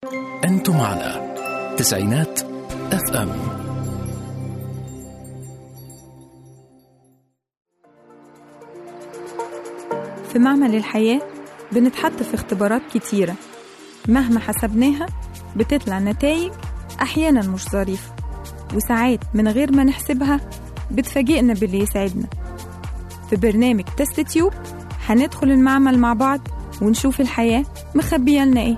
أنتم على تسعينات اف ام في معمل الحياة بنتحط في اختبارات كتيرة مهما حسبناها بتطلع نتائج أحيانا مش ظريفة وساعات من غير ما نحسبها بتفاجئنا باللي يسعدنا في برنامج تست تيوب هندخل المعمل مع بعض ونشوف الحياة مخبية لنا ايه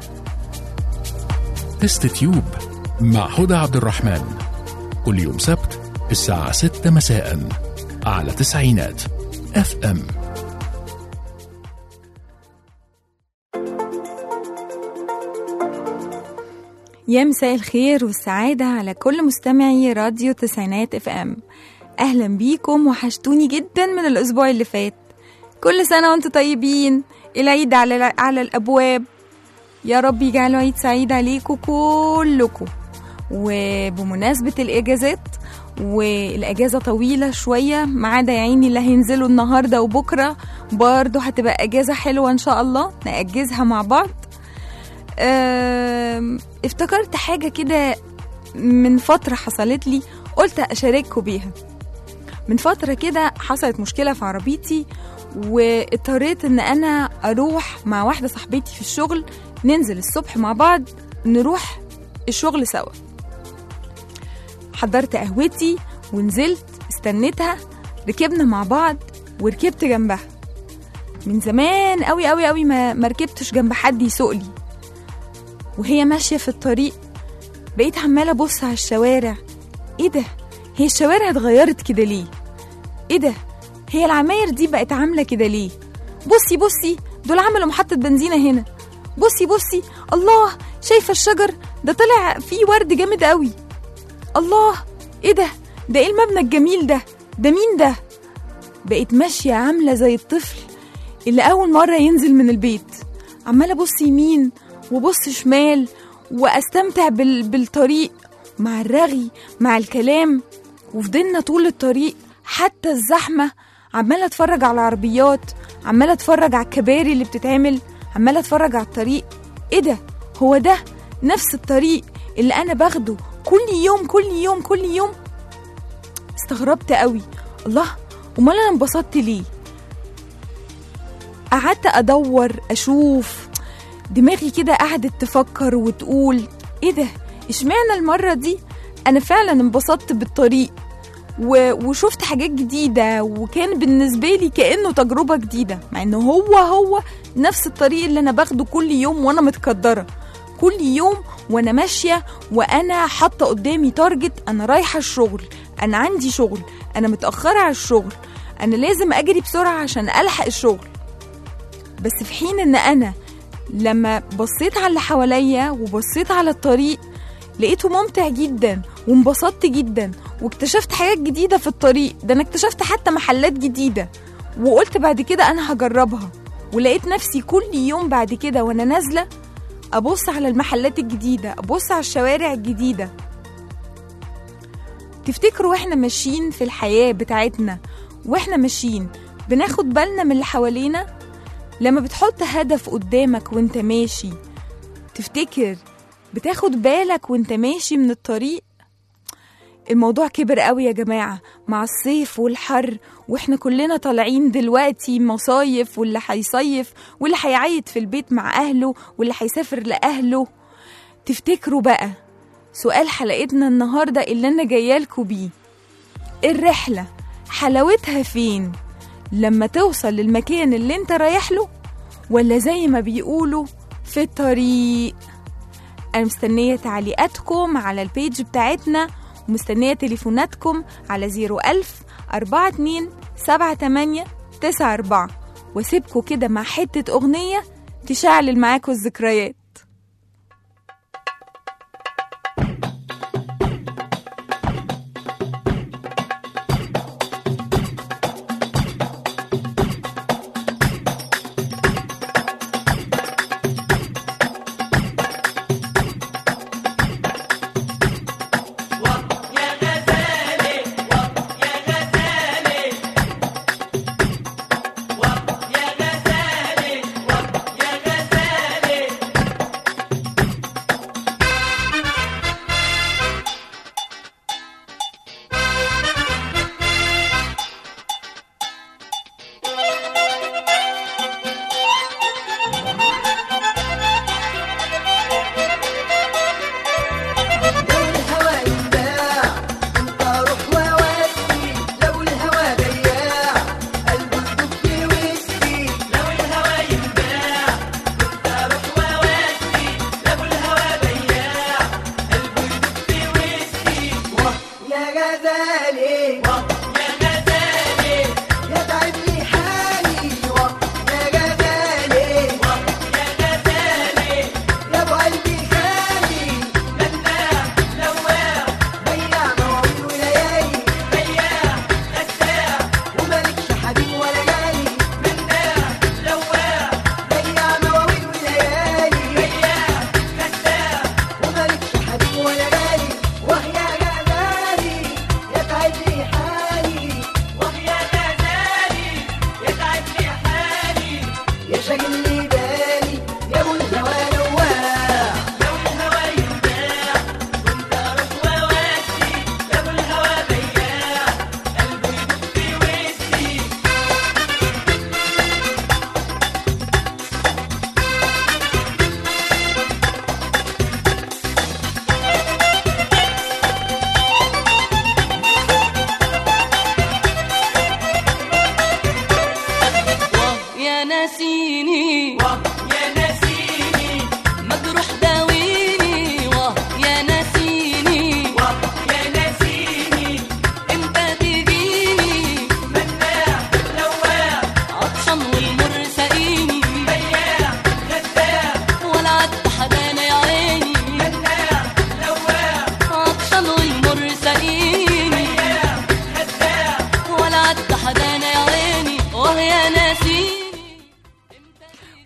تست تيوب مع هدى عبد الرحمن كل يوم سبت الساعة 6 مساء على تسعينات اف ام يا مساء الخير والسعادة على كل مستمعي راديو تسعينات اف ام أهلا بيكم وحشتوني جدا من الأسبوع اللي فات كل سنة وانتم طيبين العيد على, على الأبواب يا رب يجعله عيد سعيد عليكم كلكم وبمناسبة الإجازات والأجازة طويلة شوية ما عدا يا عيني اللي هينزلوا النهاردة وبكرة برضه هتبقى أجازة حلوة إن شاء الله نأجزها مع بعض أم، افتكرت حاجة كده من فترة حصلت لي قلت أشارككم بيها من فترة كده حصلت مشكلة في عربيتي واضطريت ان انا اروح مع واحدة صاحبتي في الشغل ننزل الصبح مع بعض نروح الشغل سوا حضرت قهوتي ونزلت استنيتها ركبنا مع بعض وركبت جنبها من زمان قوي قوي قوي ما ما ركبتش جنب حد يسوق لي وهي ماشية في الطريق بقيت عمالة أبص على الشوارع إيه ده؟ هي الشوارع اتغيرت كده ليه؟ إيه ده؟ هي العماير دي بقت عاملة كده ليه؟ بصي بصي دول عملوا محطة بنزينة هنا بصي بصي الله شايفة الشجر ده طلع فيه ورد جامد قوي الله إيه ده؟ ده إيه المبنى الجميل ده؟ ده مين ده؟ بقيت ماشية عاملة زي الطفل اللي أول مرة ينزل من البيت عمالة أبص يمين وبص شمال واستمتع بال... بالطريق مع الرغي مع الكلام وفضلنا طول الطريق حتى الزحمة عمالة اتفرج على العربيات عمالة اتفرج على الكباري اللي بتتعمل عمالة اتفرج على الطريق ايه ده هو ده نفس الطريق اللي انا باخده كل يوم كل يوم كل يوم استغربت قوي الله امال انا انبسطت ليه قعدت ادور اشوف دماغي كده قعدت تفكر وتقول ايه ده اشمعنى المرة دي انا فعلا انبسطت بالطريق و... وشفت حاجات جديدة وكان بالنسبة لي كأنه تجربة جديدة مع انه هو هو نفس الطريق اللي انا باخده كل يوم وانا متقدرة كل يوم وانا ماشية وانا حاطة قدامي تارجت انا رايحة الشغل انا عندي شغل انا متأخرة على الشغل انا لازم اجري بسرعة عشان الحق الشغل بس في حين ان انا لما بصيت على اللي حواليا وبصيت على الطريق لقيته ممتع جدا وانبسطت جدا واكتشفت حاجات جديدة في الطريق ده أنا اكتشفت حتى محلات جديدة وقلت بعد كده أنا هجربها ولقيت نفسي كل يوم بعد كده وأنا نازلة أبص على المحلات الجديدة أبص على الشوارع الجديدة تفتكروا واحنا ماشيين في الحياة بتاعتنا واحنا ماشيين بناخد بالنا من اللي حوالينا لما بتحط هدف قدامك وانت ماشي تفتكر بتاخد بالك وانت ماشي من الطريق الموضوع كبر قوي يا جماعة مع الصيف والحر واحنا كلنا طالعين دلوقتي مصايف واللي هيصيف واللي هيعيد في البيت مع أهله واللي هيسافر لأهله تفتكروا بقى سؤال حلقتنا النهاردة اللي أنا جايالكوا بيه الرحلة حلاوتها فين؟ لما توصل للمكان اللي انت رايح له ولا زي ما بيقولوا في الطريق انا مستنية تعليقاتكم على البيج بتاعتنا ومستنية تليفوناتكم على 01000 42 78 94 واسيبكوا كده مع حتة أغنية تشعلل معاكوا الذكريات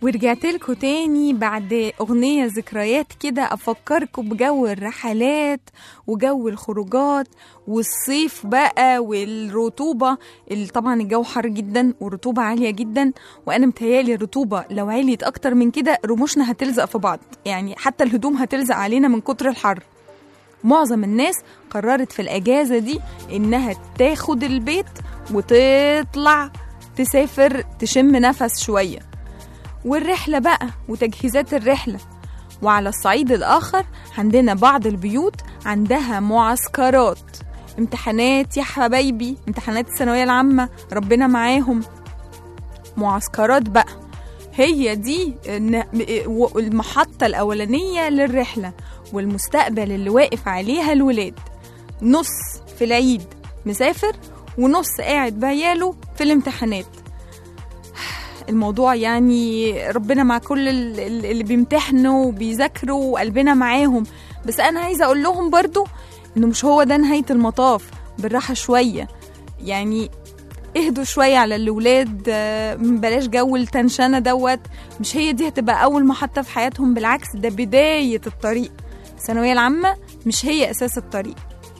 ورجعت لكم تاني بعد أغنية ذكريات كده أفكركم بجو الرحلات وجو الخروجات والصيف بقى والرطوبة ال- طبعا الجو حر جدا والرطوبة عالية جدا وأنا متهيالي الرطوبة لو عليت أكتر من كده رموشنا هتلزق في بعض يعني حتى الهدوم هتلزق علينا من كتر الحر معظم الناس قررت في الأجازة دي إنها تاخد البيت وتطلع تسافر تشم نفس شوية والرحلة بقى وتجهيزات الرحلة وعلى الصعيد الآخر عندنا بعض البيوت عندها معسكرات امتحانات يا حبايبي امتحانات الثانوية العامة ربنا معاهم معسكرات بقى هي دي الن- المحطة الأولانية للرحلة والمستقبل اللي واقف عليها الولاد نص في العيد مسافر ونص قاعد بعياله في الامتحانات الموضوع يعني ربنا مع كل ال- ال- اللي بيمتحنوا وبيذاكروا وقلبنا معاهم بس انا عايزه اقول لهم برضو انه مش هو ده نهايه المطاف بالراحه شويه يعني اهدوا شوية على الولاد آه، بلاش جو التنشنة دوت مش هي دي هتبقى أول محطة في حياتهم بالعكس ده بداية الطريق الثانوية العامة مش هي أساس الطريق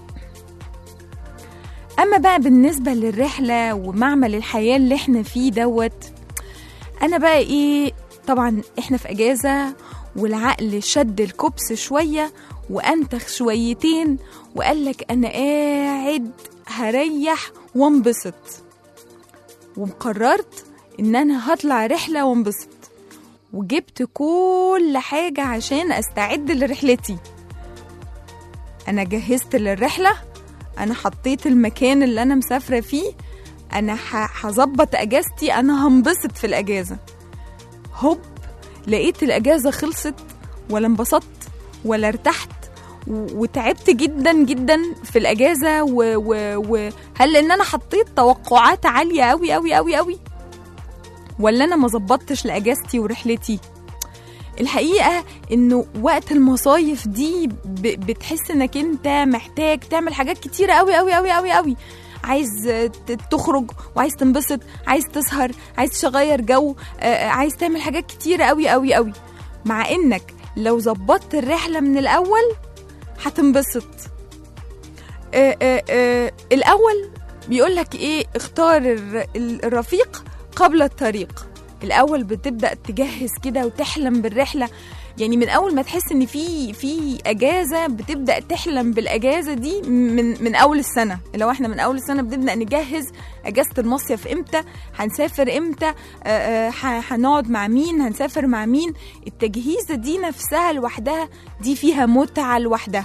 أما بقى بالنسبة للرحلة ومعمل الحياة اللي احنا فيه دوت أنا بقى إيه طبعا احنا في أجازة والعقل شد الكبس شوية وأنتخ شويتين وقالك أنا قاعد هريح وانبسط وقررت إن أنا هطلع رحلة وانبسط وجبت كل حاجة عشان أستعد لرحلتي أنا جهزت للرحلة أنا حطيت المكان اللي أنا مسافرة فيه أنا ح- هظبط أجازتي أنا هنبسط في الأجازة هوب لقيت الأجازة خلصت ولا انبسطت ولا ارتحت و- وتعبت جدا جدا في الأجازة و- و- وهل إن أنا حطيت توقعات عالية أوي أوي أوي أوي ولا أنا ما ظبطتش لأجازتي ورحلتي الحقيقة إنه وقت المصايف دي ب- بتحس إنك أنت محتاج تعمل حاجات كتيرة أوي أوي أوي أوي أوي عايز ت- تخرج وعايز تنبسط عايز تسهر عايز تغير جو آه، عايز تعمل حاجات كتيرة أوي أوي أوي مع إنك لو ظبطت الرحلة من الأول هتنبسط آه، آه، آه، الأول بيقولك إيه اختار الر- الرفيق قبل الطريق الأول بتبدأ تجهز كده وتحلم بالرحلة يعني من أول ما تحس إن في في أجازة بتبدأ تحلم بالأجازة دي من من أول السنة لو إحنا من أول السنة بنبدأ نجهز أجازة المصيف إمتى هنسافر إمتى آه، آه، ح- هنقعد مع مين هنسافر مع مين التجهيزة دي نفسها لوحدها دي فيها متعة لوحدها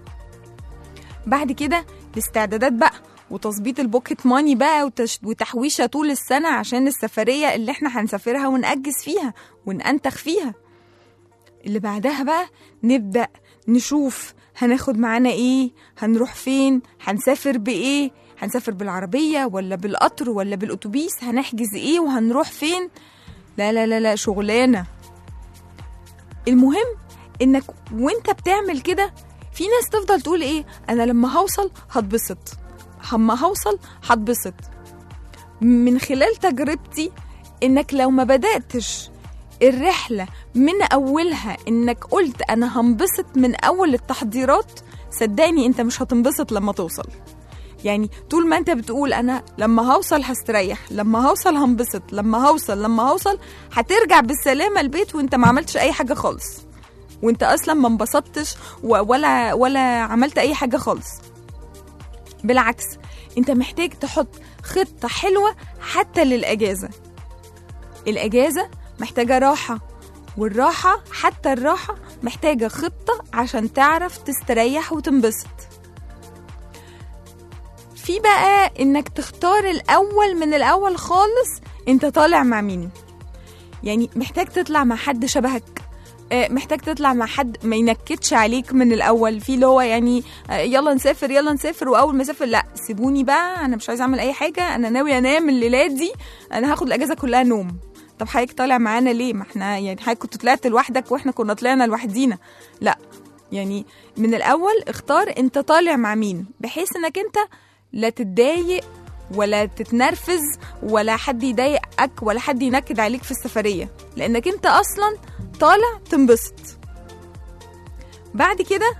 بعد كده الاستعدادات بقى وتظبيط البوكيت ماني بقى وتش... وتحويشة طول السنة عشان السفرية اللي احنا هنسافرها ونأجز فيها ونأنتخ فيها اللي بعدها بقى نبدأ نشوف هناخد معانا ايه هنروح فين هنسافر بإيه هنسافر بالعربية ولا بالقطر ولا بالأتوبيس هنحجز ايه وهنروح فين لا لا لا لا شغلانة المهم انك وانت بتعمل كده في ناس تفضل تقول ايه انا لما هوصل هتبسط اما هوصل هتبسط من خلال تجربتي انك لو ما بداتش الرحله من اولها انك قلت انا هنبسط من اول التحضيرات صدقني انت مش هتنبسط لما توصل يعني طول ما انت بتقول انا لما هوصل هستريح لما هوصل هنبسط لما هوصل لما هوصل هترجع بالسلامه البيت وانت ما عملتش اي حاجه خالص وانت اصلا ما انبسطتش و- ولا ولا عملت اي حاجه خالص بالعكس انت محتاج تحط خطه حلوه حتى للاجازه الاجازه محتاجه راحه والراحه حتى الراحه محتاجه خطه عشان تعرف تستريح وتنبسط في بقى انك تختار الاول من الاول خالص انت طالع مع مين يعني محتاج تطلع مع حد شبهك آه، محتاج تطلع مع حد ما ينكدش عليك من الاول في اللي هو يعني آه، يلا نسافر يلا نسافر واول ما اسافر لا سيبوني بقى انا مش عايزه اعمل اي حاجه انا ناوي انام الليله دي انا هاخد الاجازه كلها نوم طب حضرتك طالع معانا ليه ما احنا يعني حضرتك كنت طلعت لوحدك واحنا كنا طلعنا لوحدينا لا يعني من الاول اختار انت طالع مع مين بحيث انك انت لا تتضايق ولا تتنرفز ولا حد يضايقك ولا حد ينكد عليك في السفرية لأنك أنت أصلا طالع تنبسط بعد كده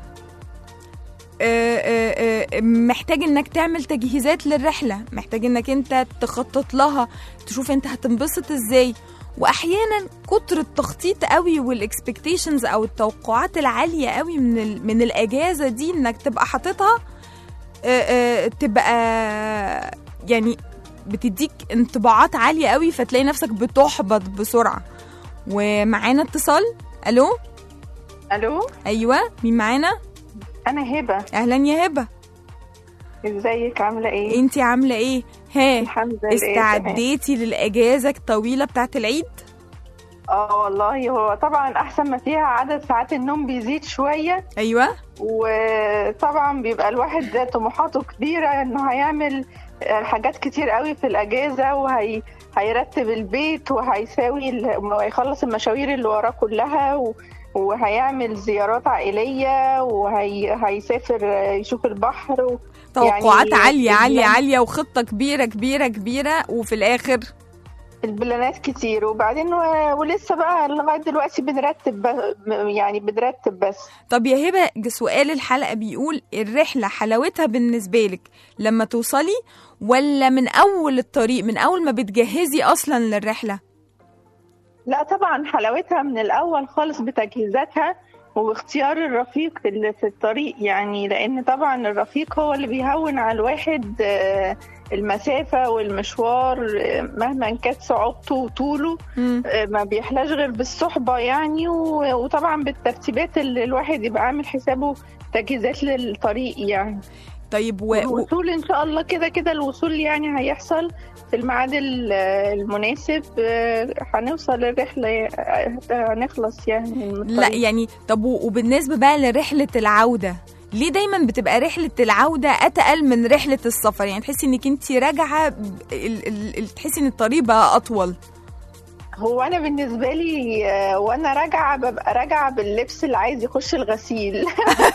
آه، آه، آه، محتاج انك تعمل تجهيزات للرحلة محتاج انك انت تخطط لها تشوف انت هتنبسط ازاي واحيانا كتر التخطيط قوي والاكسبكتيشنز او التوقعات العاليه قوي من ال- من الاجازه دي انك تبقى حاططها آه، آه، تبقى يعني بتديك انطباعات عاليه قوي فتلاقي نفسك بتحبط بسرعه ومعانا اتصال الو الو ايوه مين معانا انا هبه اهلا يا هبه ازيك عامله ايه انتي عامله ايه ها الحمد لله تمام. استعديتي للاجازه الطويله بتاعت العيد اه والله هو طبعا احسن ما فيها عدد ساعات النوم بيزيد شويه ايوه وطبعا بيبقى الواحد طموحاته كبيره انه هيعمل حاجات كتير قوي في الاجازه وهي هيرتب البيت وهيساوي ال- وهيخلص المشاوير اللي وراه كلها و... وهيعمل زيارات عائليه وهيسافر يشوف البحر و... توقعات يعني عاليه عاليه البلان- عاليه وخطه كبيره كبيره كبيره وفي الاخر البلانات كتير وبعدين و- ولسه بقى لغايه دلوقتي بنرتب ب- يعني بنرتب بس طب يا هبه ج- سؤال الحلقه بيقول الرحله حلاوتها بالنسبه لك لما توصلي ولا من اول الطريق من اول ما بتجهزي اصلا للرحله لا طبعا حلاوتها من الاول خالص بتجهيزاتها واختيار الرفيق اللي في الطريق يعني لان طبعا الرفيق هو اللي بيهون على الواحد آه، المسافه والمشوار آه، مهما كانت صعوبته وطوله مم. آه، ما بيحلاش غير بالصحبه يعني و- وطبعا بالترتيبات اللي الواحد يبقى عامل حسابه تجهيزات للطريق يعني طيب و... و... الوصول ان شاء الله كده كده الوصول يعني هيحصل في الميعاد ال- المناسب آه، هنوصل الرحله آه، هنخلص يعني من لا الطريق. يعني طب و- وبالنسبه بقى لرحله العوده ليه دايما بتبقى رحله العوده اتقل من رحله السفر يعني تحسي انك انت راجعه ب- ال... ال... ال... تحسي ان الطريق بقى اطول هو انا بالنسبه لي آه، وانا راجعه ببقى راجعه باللبس اللي عايز يخش الغسيل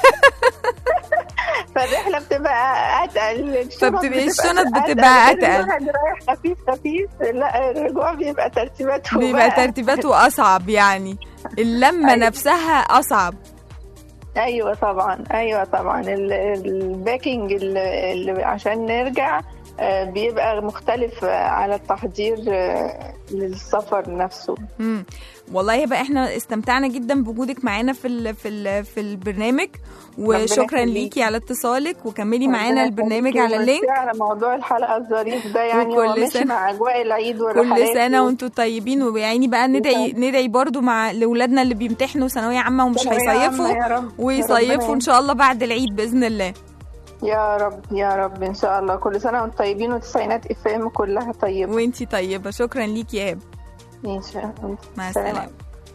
فالرحله بتبقى اتقل الشنط فبتبقى الشنط بتبقى غير أتقل. الواحد رايح خفيف خفيف لا الرجوع بيبقى ترتيباته بيبقى بقى. ترتيباته اصعب يعني اللمه أيوة. نفسها اصعب ايوه طبعا ايوه طبعا ال- الباكينج اللي اللي عشان نرجع آه، بيبقى مختلف آه، على التحضير آه، للسفر نفسه مم. والله بقى احنا استمتعنا جدا بوجودك معانا في ال في ال في البرنامج وشكرا يخليك. ليكي على اتصالك وكملي معانا ربنا البرنامج يخليكي على اللينك وميرسي على موضوع الحلقه الظريف ده يعني وكل هو ماشي سنة- مع اجواء العيد والرحلات كل سنه و- وانتم طيبين ويعني بقى ندعي ندعي برضو مع لاولادنا اللي بيمتحنوا ثانويه عامه ومش ثانوية عامة هيصيفوا يا رب. ويصيفوا ان ربنا شاء الله بعد العيد باذن الله يا رب يا رب ان شاء الله كل سنه وانتم طيبين والتسعينات اف ام كلها طيبه وانتي طيبه شكرا ليكي يا هبه ان شاء الله مع سلام. السلامه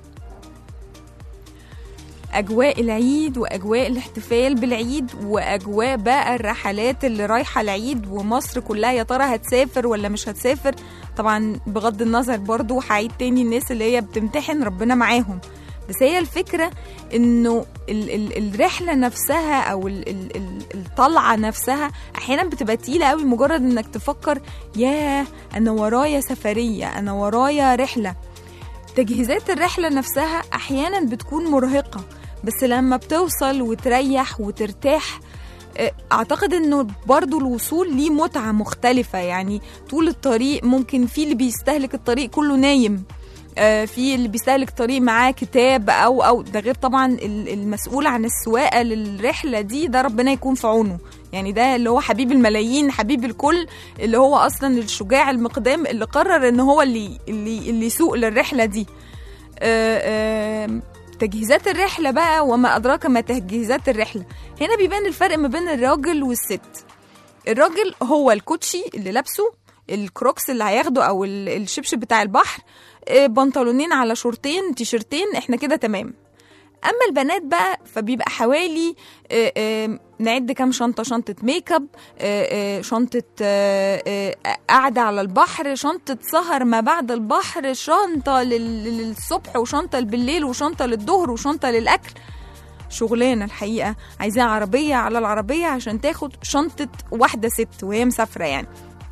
اجواء العيد واجواء الاحتفال بالعيد واجواء بقى الرحلات اللي رايحه العيد ومصر كلها يا ترى هتسافر ولا مش هتسافر طبعا بغض النظر برضو هعيد تاني الناس اللي هي بتمتحن ربنا معاهم بس هي الفكره انه ال ال الرحله نفسها او ال ال ال الطلعه نفسها احيانا بتبقى تقيله قوي مجرد انك تفكر ياه انا ورايا سفريه انا ورايا رحله تجهيزات الرحلة نفسها أحيانا بتكون مرهقة بس لما بتوصل وتريح وترتاح آه، أعتقد إنه برضو الوصول ليه متعة مختلفة يعني طول الطريق ممكن في اللي بيستهلك الطريق كله نايم آه، في اللي بيستهلك طريق معاه كتاب او او ده غير طبعا ال- المسؤول عن السواقه للرحله دي ده ربنا يكون في عونه يعني ده اللي هو حبيب الملايين حبيب الكل اللي هو اصلا الشجاع المقدام اللي قرر ان هو اللي اللي اللي يسوق للرحله دي آه، آه، تجهيزات الرحله بقى وما ادراك ما تجهيزات الرحله هنا بيبان الفرق ما بين الراجل والست الراجل هو الكوتشي اللي لابسه الكروكس اللي هياخده او ال- الشبشب بتاع البحر آه، بنطلونين على شورتين تيشرتين احنا كده تمام اما البنات بقى فبيبقى حوالي آه، آه، نعد كام شنطه شنطه ميك اب آه، آه، شنطه آه، آه، قعده على البحر شنطه سهر ما بعد البحر شنطه لل- للصبح وشنطه بالليل وشنطه للظهر وشنطه للاكل شغلانه الحقيقه عايزاها عربيه على العربيه عشان تاخد شنطه واحده ست وهي مسافره يعني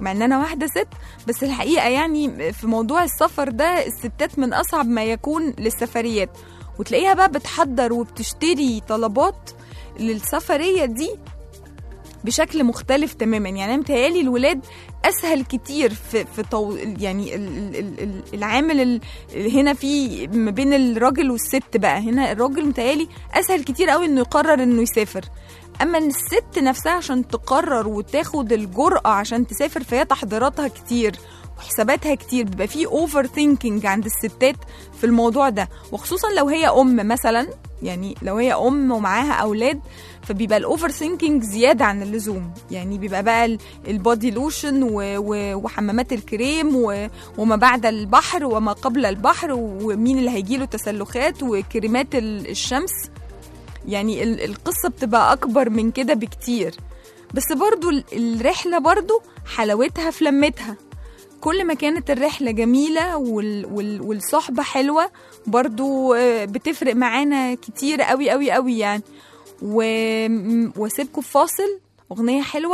مع ان انا واحده ست بس الحقيقه يعني في موضوع السفر ده الستات من اصعب ما يكون للسفريات وتلاقيها بقى بتحضر وبتشتري طلبات للسفريه دي بشكل مختلف تماما يعني انا متهيالي الولاد اسهل كتير في في طو يعني ال- ال- ال- ال- العامل ال- هنا في ما بين الراجل والست بقى هنا الراجل متهيالي اسهل كتير قوي انه يقرر انه يسافر اما إن الست نفسها عشان تقرر وتاخد الجرأة عشان تسافر فهي تحضيراتها كتير وحساباتها كتير بيبقى فيه اوفر ثينكينج عند الستات في الموضوع ده وخصوصا لو هي ام مثلا يعني لو هي ام ومعاها اولاد فبيبقى الاوفر ثينكينج زياده عن اللزوم يعني بيبقى بقى ال- البودي لوشن و- و- وحمامات الكريم و- وما بعد البحر وما قبل البحر ومين اللي هيجيله تسلخات وكريمات ال- الشمس يعني ال- القصه بتبقى اكبر من كده بكتير بس برضو ال- الرحله برضو حلاوتها في لمتها كل ما كانت الرحلة جميلة وال وال والصحبة حلوة برضو آه، بتفرق معانا كتير قوي قوي قوي يعني و... م- واسيبكم في فاصل أغنية حلوة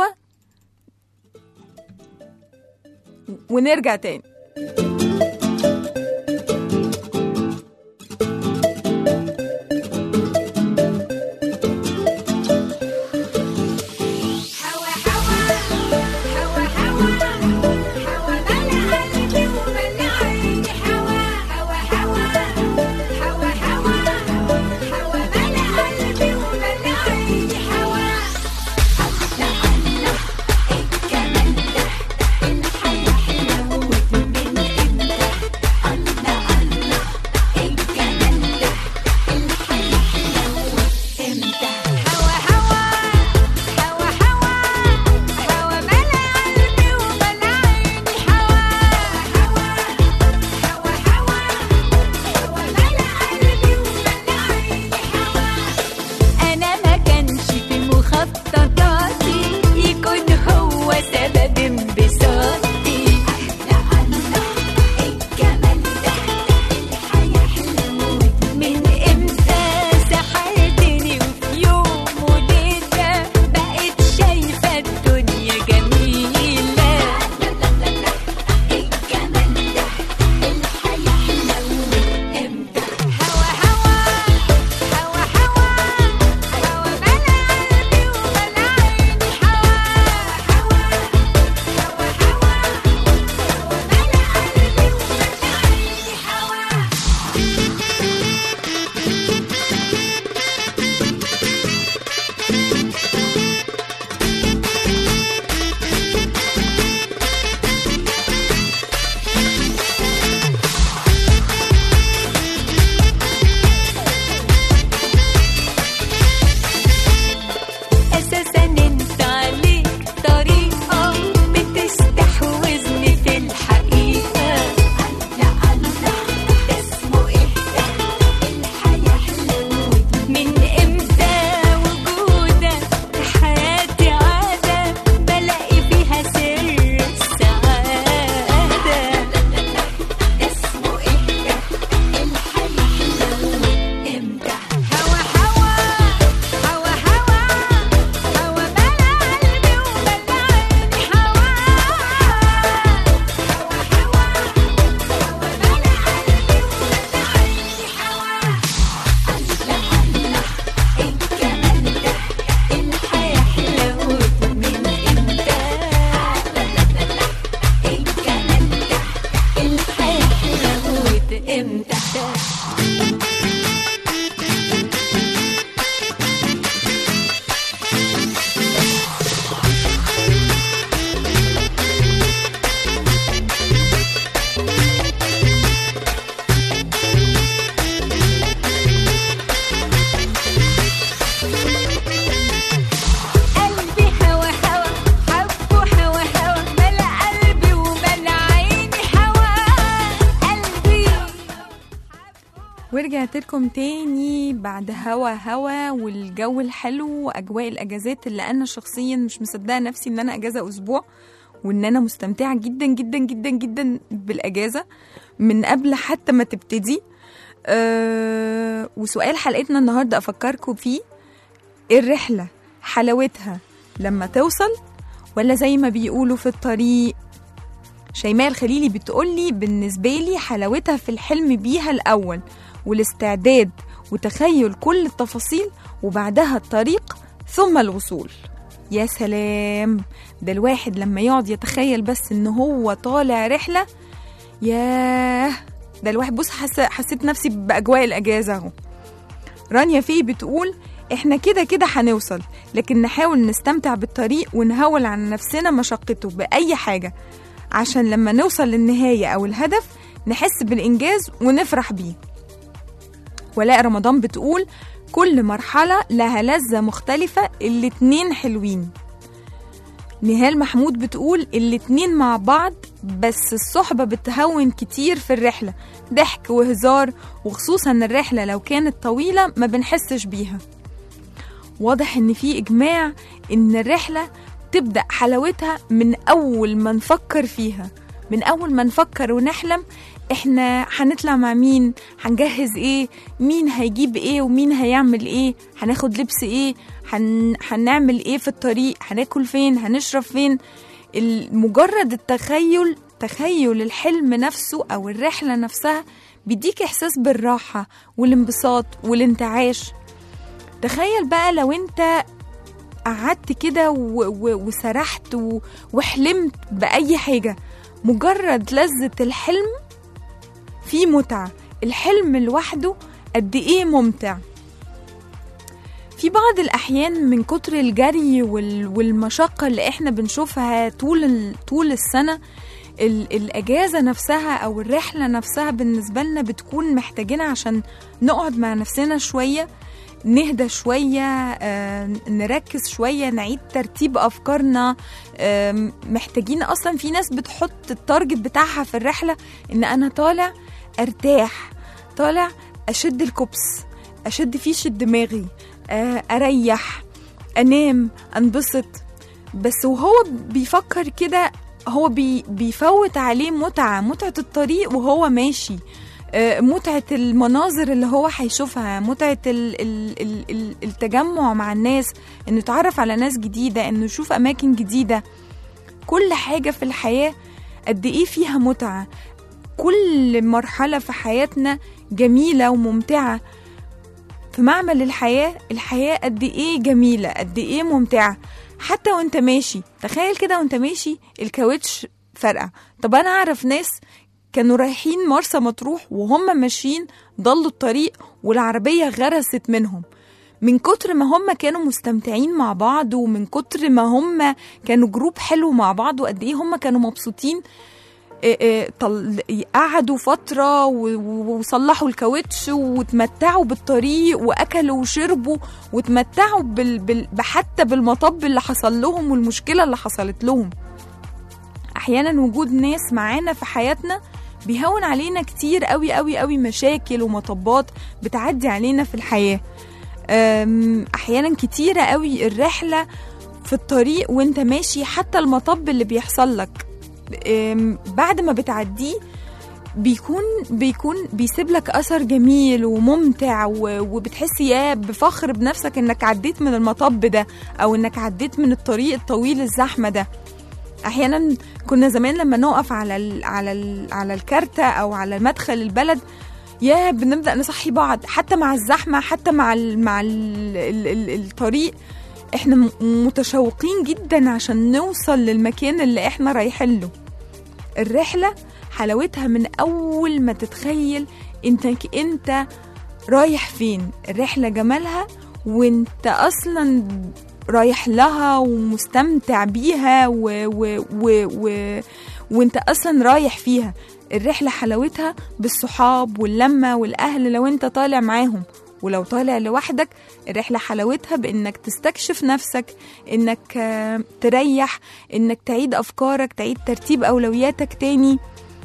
ونرجع تاني هوا هوا هوا هوا هوا ملا قلبي وملا عيني هوا هوا هوا هوا هوا هوا ملا قلبي وملا عيني هوا الله الله الجمال ده الحياة حلوة من امتى الله الله الجمال ده الحياة حلوة امتى هوا هوا هوا هوا هوا ملا قلبي وملا عيني هوا هوا هوا هوا هوا ملا قلبي وملا عيني هوا أنا ما كانش في مخططاتي يكون هو سبب انبساطي الله الله الجمال ده الحياة حلوة من امتى سحرتني وفي يوم وليلة بقيت شايفة الدنيا جميلة الجمال ده الحياة حلوة امتى هوا هوا هوا هوا هوا ملا قلبي وملا عيني هوا هوا هوا هوا هوا ملا قلبي وملا عيني هوا اساسا انت عليك طريقه بتستحوذني في الحقيقه الله الله ده اسمه ايه ده الحياه حلوه من امتى وجودك في حياتي عاده بلاقي فيها سر السعاده ده اسمه ايه ده الحياه حلوه امتى هوا هوا هوا هوا هوا ملا قلبي وملا عيني هوا هوا هوا هوا ملا قلبي وملا عيني هوا الله الله الجمال ده الحياة حلوة من امتى الجمال ده الحياة حلوة امتى قلبي هوا هوا حبه هوا هوا ملا قلبي وملا عيني هوا قلبي ورجعت لكم تاني بعد هوا هوا والجو الحلو واجواء الاجازات اللي انا شخصيا مش مصدقه نفسي ان انا اجازه اسبوع وان انا مستمتعه جدا جدا جدا جدا بالاجازه من قبل حتى ما تبتدي أه وسؤال حلقتنا النهارده افكركم فيه الرحله حلاوتها لما توصل ولا زي ما بيقولوا في الطريق شيماء الخليلي بتقولي بالنسبة لي حلاوتها في الحلم بيها الأول والاستعداد وتخيل كل التفاصيل وبعدها الطريق ثم الوصول يا سلام ده الواحد لما يقعد يتخيل بس ان هو طالع رحلة ياه ده الواحد بص حس... حسيت نفسي بأجواء الأجازة اهو رانيا في بتقول احنا كده كده هنوصل لكن نحاول نستمتع بالطريق ونهول على نفسنا مشقته بأي حاجة عشان لما نوصل للنهاية أو الهدف نحس بالإنجاز ونفرح بيه ولاء رمضان بتقول كل مرحلة لها لذة مختلفة الاتنين حلوين نهال محمود بتقول الاتنين مع بعض بس الصحبة بتهون كتير في الرحلة ضحك وهزار وخصوصا الرحلة لو كانت طويلة ما بنحسش بيها واضح ان في اجماع ان الرحلة تبدأ حلاوتها من أول ما نفكر فيها من أول ما نفكر ونحلم احنا هنطلع مع مين هنجهز ايه مين هيجيب ايه ومين هيعمل ايه هناخد لبس ايه هن... هنعمل ايه في الطريق هناكل فين هنشرب فين مجرد التخيل تخيل الحلم نفسه او الرحله نفسها بيديك احساس بالراحه والانبساط والانتعاش تخيل بقى لو انت قعدت كده و... و... وسرحت و... وحلمت باي حاجه مجرد لذه الحلم في متعة الحلم لوحده قد ايه ممتع في بعض الأحيان من كتر الجري وال- والمشقة اللي احنا بنشوفها طول ال- طول السنة ال- الأجازة نفسها أو الرحلة نفسها بالنسبة لنا بتكون محتاجين عشان نقعد مع نفسنا شوية نهدى شوية آه، نركز شوية نعيد ترتيب أفكارنا آم، محتاجين أصلا في ناس بتحط التارجت بتاعها في الرحلة إن أنا طالع ارتاح طالع اشد الكوبس اشد فيش دماغي آه، اريح انام انبسط بس وهو بيفكر كده هو بي بيفوت عليه متعة متعة الطريق وهو ماشي آه، متعة المناظر اللي هو هيشوفها متعة ال ال ال ال التجمع مع الناس انه يتعرف على ناس جديدة انه يشوف اماكن جديدة كل حاجة في الحياة قد ايه فيها متعة كل مرحلة في حياتنا جميلة وممتعة في معمل الحياة الحياة قد إيه جميلة قد إيه ممتعة حتى وانت ماشي تخيل كده وانت ماشي الكاوتش فرقع طب أنا أعرف ناس كانوا رايحين مرسى مطروح وهم ماشيين ضلوا الطريق والعربية غرست منهم من كتر ما هم كانوا مستمتعين مع بعض ومن كتر ما هم كانوا جروب حلو مع بعض وقد ايه هم كانوا مبسوطين إيه إيه طل... قعدوا فترة و- و- وصلحوا الكاوتش وتمتعوا بالطريق وأكلوا وشربوا وتمتعوا بال... بال... حتى بالمطب اللي حصل لهم والمشكلة اللي حصلت لهم أحيانا وجود ناس معانا في حياتنا بيهون علينا كتير قوي قوي قوي مشاكل ومطبات بتعدي علينا في الحياة أم، أحيانا كتيرة قوي الرحلة في الطريق وانت ماشي حتى المطب اللي بيحصل لك أم، بعد ما بتعديه بيكون بيكون بيسيب لك اثر جميل وممتع و- وبتحس يا بفخر بنفسك انك عديت من المطب ده او انك عديت من الطريق الطويل الزحمه ده احيانا كنا زمان لما نقف على ال على ال على الكارتة او على مدخل البلد يا بنبدا نصحي بعض حتى مع الزحمه حتى مع ال مع ال ال ال الطريق احنا م- متشوقين جدا عشان نوصل للمكان اللي احنا رايحين له الرحله حلاوتها من اول ما تتخيل انت انت رايح فين الرحله جمالها وانت اصلا رايح لها ومستمتع بيها و و و و وانت اصلا رايح فيها الرحله حلاوتها بالصحاب واللمه والاهل لو انت طالع معاهم ولو طالع لوحدك الرحلة حلاوتها بإنك تستكشف نفسك إنك آه، تريح إنك تعيد أفكارك تعيد ترتيب أولوياتك تاني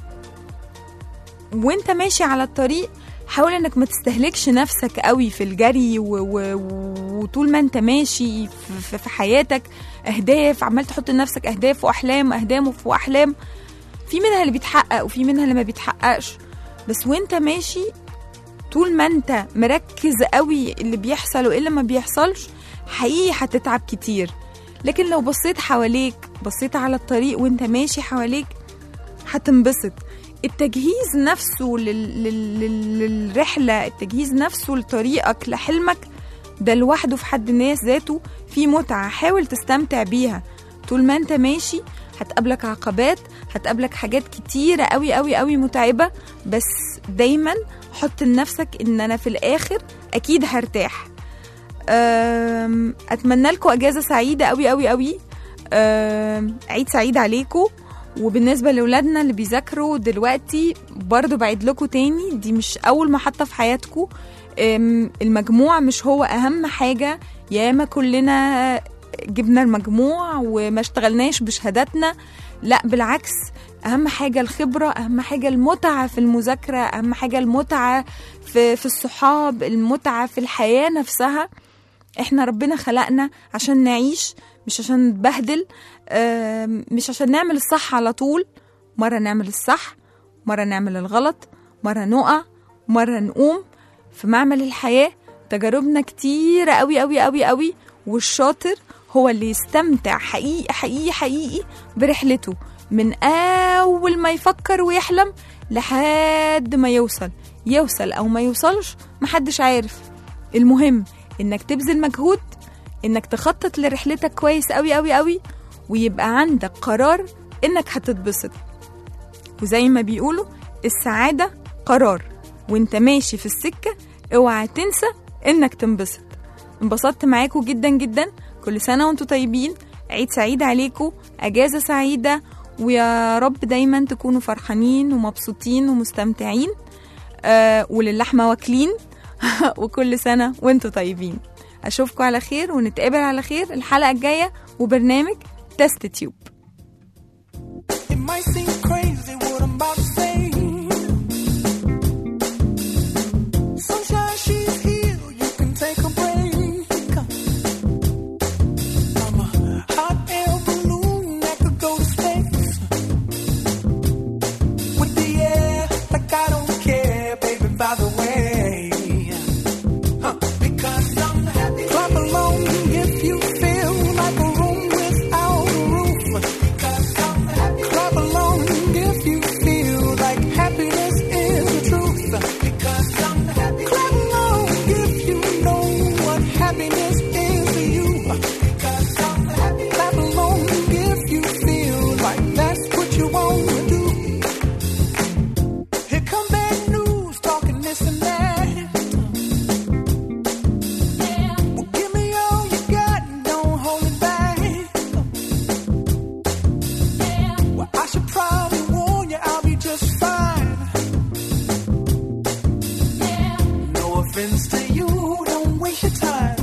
وانت ماشي على الطريق حاول انك ما تستهلكش نفسك قوي في الجري و... و... وطول ما انت ماشي في, في حياتك اهداف عمال تحط لنفسك اهداف واحلام اهداف واحلام في منها اللي بيتحقق وفي منها اللي ما بيتحققش بس وانت ماشي طول ما انت مركز قوي اللي بيحصل وايه اللي ما بيحصلش حقيقي هتتعب كتير لكن لو بصيت حواليك بصيت على الطريق وانت ماشي حواليك هتنبسط التجهيز نفسه لل... لل... لل... للرحلة التجهيز نفسه لطريقك لحلمك ده لوحده في حد ناس ذاته في متعة حاول تستمتع بيها طول ما انت ماشي هتقابلك عقبات هتقابلك حاجات كتيرة قوي قوي قوي متعبة بس دايما حط لنفسك ان انا في الاخر اكيد هرتاح أم، اتمنى لكم اجازة سعيدة قوي قوي قوي أم، عيد سعيد عليكم وبالنسبة لأولادنا اللي بيذاكروا دلوقتي برضو بعيد لكم تاني دي مش أول محطة في حياتكم أم، المجموع مش هو أهم حاجة ياما كلنا جبنا المجموع وما اشتغلناش بشهاداتنا لا بالعكس أهم حاجة الخبرة أهم حاجة المتعة في المذاكرة أهم حاجة المتعة في, في الصحاب المتعة في الحياة نفسها احنا ربنا خلقنا عشان نعيش مش عشان نتبهدل آم، مش عشان نعمل الصح على طول مرة نعمل الصح مرة نعمل الغلط مرة نقع مرة نقوم في معمل الحياة تجاربنا كتيرة قوي قوي قوي قوي والشاطر هو اللي يستمتع حقيقي حقيقي حقيقي برحلته من أول ما يفكر ويحلم لحد ما يوصل يوصل أو ما يوصلش محدش عارف المهم إنك تبذل مجهود إنك تخطط لرحلتك كويس قوي قوي قوي ويبقى عندك قرار إنك هتتبسط وزي ما بيقولوا السعادة قرار وانت ماشي في السكة اوعى تنسى انك تنبسط انبسطت معاكم جدا جدا كل سنة وانتم طيبين عيد سعيد عليكم اجازة سعيدة ويا رب دايما تكونوا فرحانين ومبسوطين ومستمتعين آه وللحمة واكلين وكل سنة وانتم طيبين اشوفكم على خير ونتقابل على خير الحلقة الجاية وبرنامج تست تيوب It might seem crazy what I'm about to say. Sunshine, she's here. You can take a break. I'm a hot air balloon that could go to space. With the air, like I don't care, baby, by the way. Huh, Because I'm happy. Clap along if you feel like a room without a roof. Because I'm happy. Clap along if you feel like happiness is the truth. Because I'm happy. Clap along if you know what happiness is to you. Because I'm happy. Clap along if you feel like that's what you want to do. Here come bad news, talking this and that. Well, give me all you got and don't hold it back. Well, I should probably warn you, I'll be just fine. No offense to you, don't waste your time.